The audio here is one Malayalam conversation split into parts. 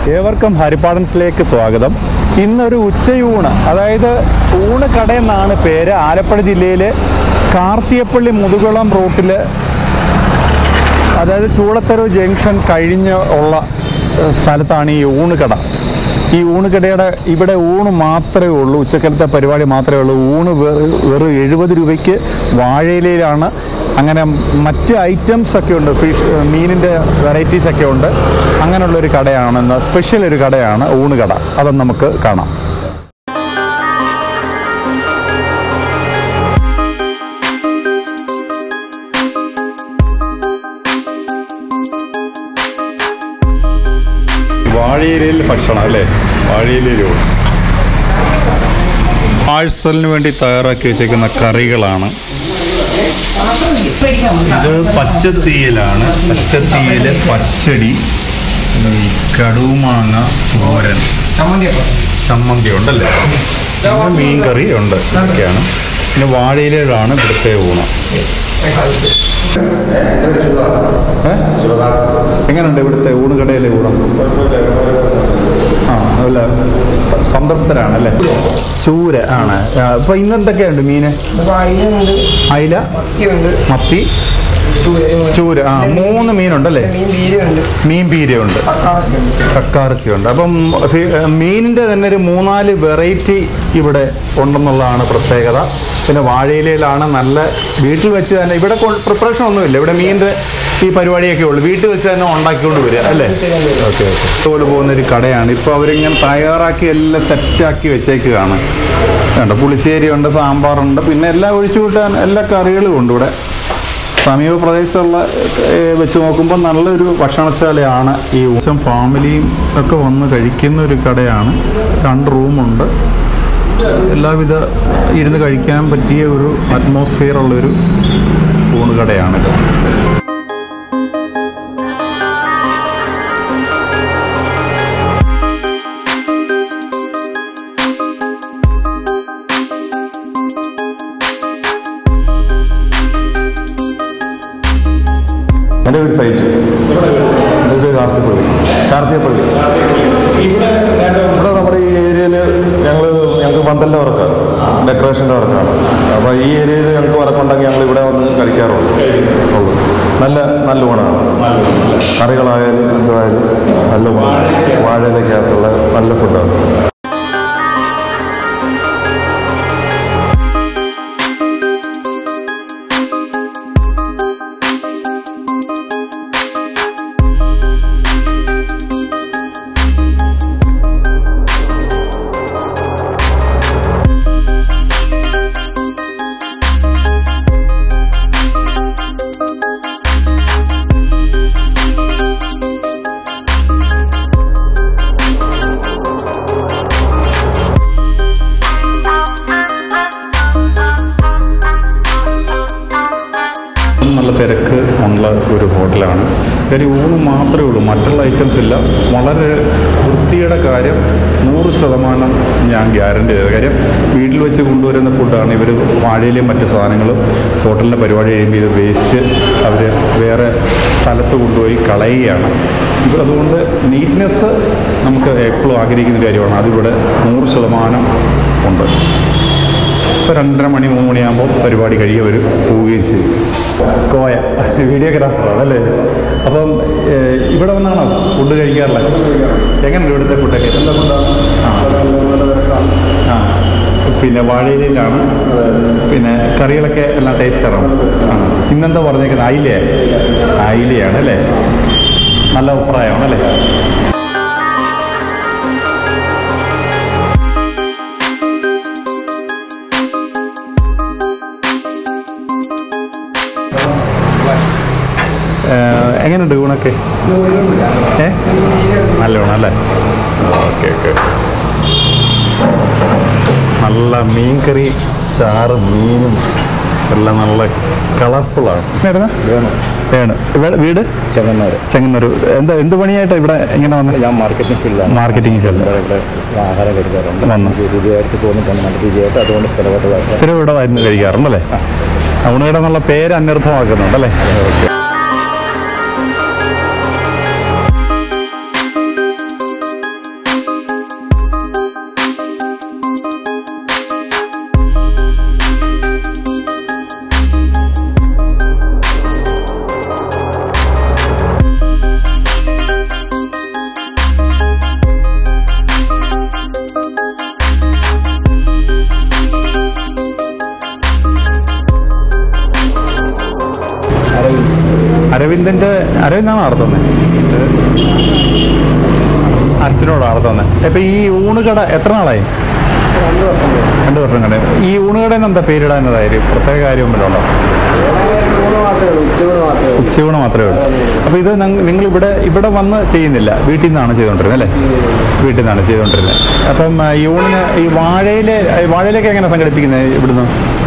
ഏവർക്കും ഹരിപ്പാടൻസിലേക്ക് സ്വാഗതം ഇന്നൊരു ഉച്ചയൂണ് അതായത് ഊണ് കടയെന്നാണ് പേര് ആലപ്പുഴ ജില്ലയിലെ കാർത്തിയപ്പള്ളി മുതുകുളം റൂട്ടിൽ അതായത് ചൂളത്തരവ് ജംഗ്ഷൻ കഴിഞ്ഞ് ഉള്ള ഏഹ്, സ്ഥലത്താണ് ഈ ഊണുകട ഈ ഊണുകടയുടെ ഇവിടെ ഊണ് മാത്രമേ ഉള്ളൂ ഉച്ചക്കലത്തെ പരിപാടി മാത്രമേ ഉള്ളൂ ഊണ് വെറു വെറും എഴുപത് രൂപയ്ക്ക് വാഴയിലയിലാണ് അങ്ങനെ മറ്റ് ഐറ്റംസ് ഒക്കെ ഉണ്ട് ഫിഷ് മീനിൻ്റെ വെറൈറ്റീസ് ഒക്കെ ഉണ്ട് അങ്ങനെയുള്ളൊരു കടയാണ് ഇന്ന് സ്പെഷ്യൽ ഒരു കടയാണ് ഊണുകട അതൊന്ന് നമുക്ക് കാണാം വാഴയിലയിൽ ഭക്ഷണം അല്ലേ വാഴയിലയിൽ പാഴ്സലിന് വേണ്ടി തയ്യാറാക്കി വെച്ചേക്കുന്ന കറികളാണ് ഇത് പച്ചത്തീയലാണ് പച്ചത്തീയല് പച്ചടി ഈ കടുമാങ്ങ തോരൻ ചമ്മന്തി ഉണ്ടല്ലേ പിന്നെ മീൻ കറി ഉണ്ട് ഇതൊക്കെയാണ് പിന്നെ വാഴയിലാണ് ഇവിടുത്തെ ഊണ് ഏ? എങ്ങനെയുണ്ട് ഇവിടുത്തെ ഊണുകടയിലെ ഊണം ആ നല്ല സംതൃപ്തരാണല്ലേ ചൂര ആണ് ആ, ഇപ്പൊ ഇന്ന് എന്തൊക്കെയുണ്ട് മീന് വൈകുന്നുണ്ട് അയില മത്തി ചൂര ആ മൂന്ന് മീനുണ്ടല്ലേ മീൻ വീരുണ്ട് മീൻ പീരയുണ്ട് കക്കാർച്ചിയുണ്ട് അപ്പം ഫി- മീനിൻ്റെ തന്നെ ഒരു മൂന്നാല് വെറൈറ്റി ഇവിടെ ഉണ്ടെന്നുള്ളതാണ് പ്രത്യേകത പിന്നെ വാഴയിലയിലാണ് നല്ല വീട്ടിൽ വെച്ച് തന്നെ ഇവിടെ പ്രിപ്പറേഷൻ ഒന്നുമില്ല ഇവിടെ മീനിൻ്റെ ഈ പരിപാടിയൊക്കെ ഉള്ളൂ വീട്ടിൽ വെച്ച് തന്നെ ഉണ്ടാക്കിക്കൊണ്ട് വരിക അല്ലേ ഓക്കെ ഓക്കെ ഇതുപോലെ പോകുന്ന ഒരു കടയാണ് ഇപ്പോൾ അവരിങ്ങനെ തയ്യാറാക്കി എല്ലാം സെറ്റാക്കി വെച്ചേക്കുകയാണ് വേണ്ട പുളിശ്ശേരി ഉണ്ട് സാമ്പാറുണ്ട് പിന്നെ എല്ലാം ഒഴിച്ചു കൂട്ടാൻ എല്ലാ കറികളും ഉണ്ട് ഇവിടെ സമീപ പ്രദേശത്തുള്ള ഏഹ്, വെച്ച് നോക്കുമ്പോൾ നല്ലൊരു ഭക്ഷണശാലയാണ് ഈ ദിവസം ഫാമിലിയും ഒക്കെ വന്ന് കഴിക്കുന്ന ഒരു കടയാണ് രണ്ട് റൂമുണ്ട് എല്ലാവിധ ഇരുന്ന് കഴിക്കാൻ പറ്റിയ ഒരു അറ്റ്മോസ്ഫിയർ ഉള്ളൊരു ഊണ് കടയാണിത് എൻ്റെ പേര് സഹിച്ചു എൻ്റെ പേര് കാർത്തിപ്പള്ളി കാർത്തിയപ്പള്ളി ഇവിടെ നമ്മുടെ ഈ ഏരിയയിൽ ഞങ്ങൾ ഞങ്ങൾക്ക് പന്തലിൻ്റെ വർക്കാണ് ഡെക്കറേഷൻ്റെ വർക്കാണ് അപ്പോൾ ഈ ഏരിയയിൽ ഞങ്ങൾക്ക് വർക്കുണ്ടെങ്കിൽ ഞങ്ങൾ ഇവിടെ വന്ന് കഴിക്കാറുള്ളൂ ഉള്ളൂ നല്ല നല്ല ഊണാണ് കറികളായാലും എന്തായാലും നല്ല ഊണാണ് വാഴയിലേക്കകത്തുള്ള നല്ല ഫുഡാണ് നല്ല തിരക്ക് ഉള്ള ഒരു ഹോട്ടലാണ് കാര്യം ഊണ് മാത്രമേ ഉള്ളൂ മറ്റുള്ള ഐറ്റംസ് ഇല്ല വളരെ വൃത്തിയുടെ കാര്യം നൂറ് ശതമാനം ഞാൻ ഗ്യാരണ്ടി ചെയ്തത് കാര്യം വീട്ടിൽ വെച്ച് കൊണ്ടുവരുന്ന ഫുഡാണ് ഇവർ വാഴയിലെയും മറ്റു സാധനങ്ങളും ഹോട്ടലിൻ്റെ പരിപാടി കഴിയുമ്പോൾ ഇത് വേസ്റ്റ് അവർ വേറെ സ്ഥലത്ത് കൊണ്ടുപോയി കളയുകയാണ് ഇത് അതുകൊണ്ട് നീറ്റ്നെസ് നമുക്ക് എപ്പോഴും ആഗ്രഹിക്കുന്ന കാര്യമാണ് അതിവിടെ നൂറ് ശതമാനം ഉണ്ട് ഇപ്പോൾ രണ്ടര മണി മൂന്ന് മണിയാകുമ്പോൾ പരിപാടി കഴിയും അവർ പോവുകയും ചെയ്യും കോയ വീഡിയോഗ്രാഫറാണ് അല്ലേ അപ്പം ഏഹ്, ഇവിടെ വന്നാണോ ഫുഡ് കഴിക്കാറുള്ളത് എങ്ങനെയുണ്ട് ഇവിടുത്തെ ഫുഡൊക്കെ ആ ആ പിന്നെ വാഴയിലാണ് പിന്നെ കറികളൊക്കെ എല്ലാം ടേസ്റ്ററാണ് ആ ഇന്നെന്താ പറഞ്ഞേക്കുന്നത് അയില അയിലയാണ് അല്ലേ നല്ല അഭിപ്രായമാണ് അല്ലേ ഏഹ്, എങ്ങനെയുണ്ട് ഊണൊക്കെ ഏ നല്ല ഊണ് അല്ലേ ഓക്കെ ഓക്കെ നല്ല മീൻ കറി ചാറ് മീനും എല്ലാം നല്ല കളർഫുള്ളാണ് വേണം ഇവിടെ വീട് ചെങ്ങന്നൂർ ചെങ്ങന്നൂർ എന്താ എന്ത് പണിയായിട്ടാണ് ഇവിടെ ഇങ്ങനെ വന്നത് ഞാൻ മാർക്കറ്റിംഗ് ഫീൽഡാണ് മാർക്കറ്റിംഗ് ഫീൽഡ് ഇവിടെ ആഹാരം കഴിക്കാറുണ്ട് വന്നു. ഇത് രുചിയായിട്ട് തോന്നിയിട്ടുണ്ട് നല്ല രുചിയായിട്ട് അതുകൊണ്ട് സ്ഥലമായിട്ട് വാ- സ്ഥിരം ഇവിടെ വരുന്ന കഴിക്കാറുണ്ടല്ലേ ഊണുകട എന്നുള്ള പേര് അന്വർത്ഥമാക്കുന്നുണ്ടല്ലേ ഓക്കെ അരവിന്ദൻ്റെ അരവിന്ദാണ് നടത്തുന്നത് അച്ഛനോട് നടത്തുന്നത് ഇപ്പം ഈ ഊണുകട എത്ര നാളായി രണ്ട് വർഷം കണ്ടേ ഈ ഊണുകടയിൽ നിന്ന് എന്താ പേരിടാനതായാലും പ്രത്യേക കാര്യം വല്ലതും ഉണ്ടോ ഉച്ചയൂണ് മാത്രമേ ഉള്ളൂ അപ്പോൾ ഇത് നിങ്ങൾ ഇവിടെ ഇവിടെ വന്ന് ചെയ്യുന്നില്ല വീട്ടിൽ നിന്നാണ് ചെയ്തുകൊണ്ടിരുന്നത് അല്ലേ വീട്ടിൽ നിന്നാണ് ചെയ്തുകൊണ്ടിരുന്നത് അപ്പം ആ, ഈ ഊണിന് ഈ വാഴയില വാഴയിലേക്ക് എങ്ങനെ സംഘടിപ്പിക്കുന്നത് ഇവിടുന്ന്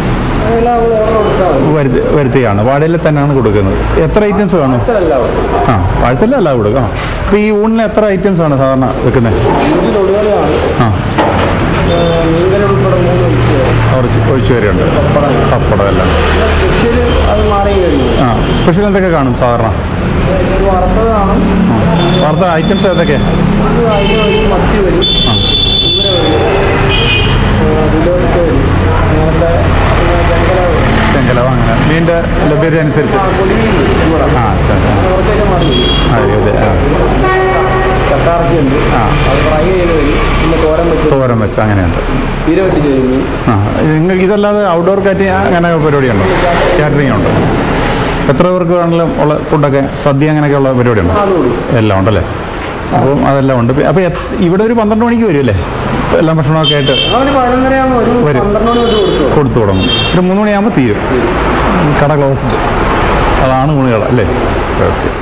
വരുത്തി വരുത്തിയാണ് വാഴയില തന്നെയാണ് കൊടുക്കുന്നത് എത്ര ഐറ്റംസ് കാണും ആ പാഴ്സലും അല്ല കൊടുക്കും ആ അപ്പോൾ ഈ ഊണിന് എത്ര ഐറ്റംസ് ആണ് സാധാരണ വെക്കുന്നത് ആ മീൻകറി ഉൾപ്പെടെ മൂന്ന് ഒഴിച്ച് കുറച്ച് ഒഴിച്ചു വരെയുണ്ട് പപ്പടം എല്ലാം അത് മാറി കഴിഞ്ഞു ആ സ്പെഷ്യൽ എന്തൊക്കെ കാണും സാധാരണ ഒരു വറുത്തത് കാണും ആ വാർത്ത ഐറ്റംസ് ഏതൊക്കെയാണ് അത് അതിന് വരും മത്തി വരും ആ ചൂര വരും വിലോട്ട് വരും അങ്ങനത്തെ പിന്നെ ചെങ്കല വരും ചെങ്കലവ അങ്ങനെ മീനിൻ്റെ ലഭ്യത അനുസരിച്ച് ആ പൊടിമീൻ ചൂട ആ ശരി, ആ. അങ്ങനെ കുറച്ചൊക്കെ മാറി വരും അതെ അതെ ആ കത്താർച്ചി ഉണ്ട് ആ. അത് ഫ്രൈ ചെയ്ത് വരും പിന്നെ തോരൻ വെച്ച് തോരൻ വെച്ച് അങ്ങനെയുണ്ട് തീര വെച്ച് ചെയ്യും മീൻ ആ നിങ്ങൾക്ക് ഇതല്ലാതെ ഔട്ട്ഡോർ കാറ്റി അങ്ങനെ പരിപാടിയുണ്ടോ കാറ്ററിംഗ് ഉണ്ട് എത്ര പേർക്ക് വേണമെങ്കിലും ഉള്ള ഫുഡൊക്കെ സദ്യ അങ്ങനെയൊക്കെയുള്ള പരിപാടിയുണ്ടോ അതുകൂടി എല്ലാം ഉണ്ടല്ലേ അപ്പം അതെല്ലാം ഉണ്ട് അപ്പോൾ ഇവിടെ ഒരു പന്ത്രണ്ട് മണിക്ക് വരും അല്ലേ എല്ലാം ഭക്ഷണമൊക്കെ ആയിട്ട് ഒരു പതിനൊന്നരയാകുമ്പോൾ ഒരു വരും. പന്ത്രണ്ട് മണി തൊട്ട് കൊടുത്തു കൊടുത്തു തുടങ്ങും ഒരു മൂന്ന് മണിയാകുമ്പോൾ തീരും കട ക്ലോസ് അതാണ് ഊണുകട അല്ലേ ഓക്കെ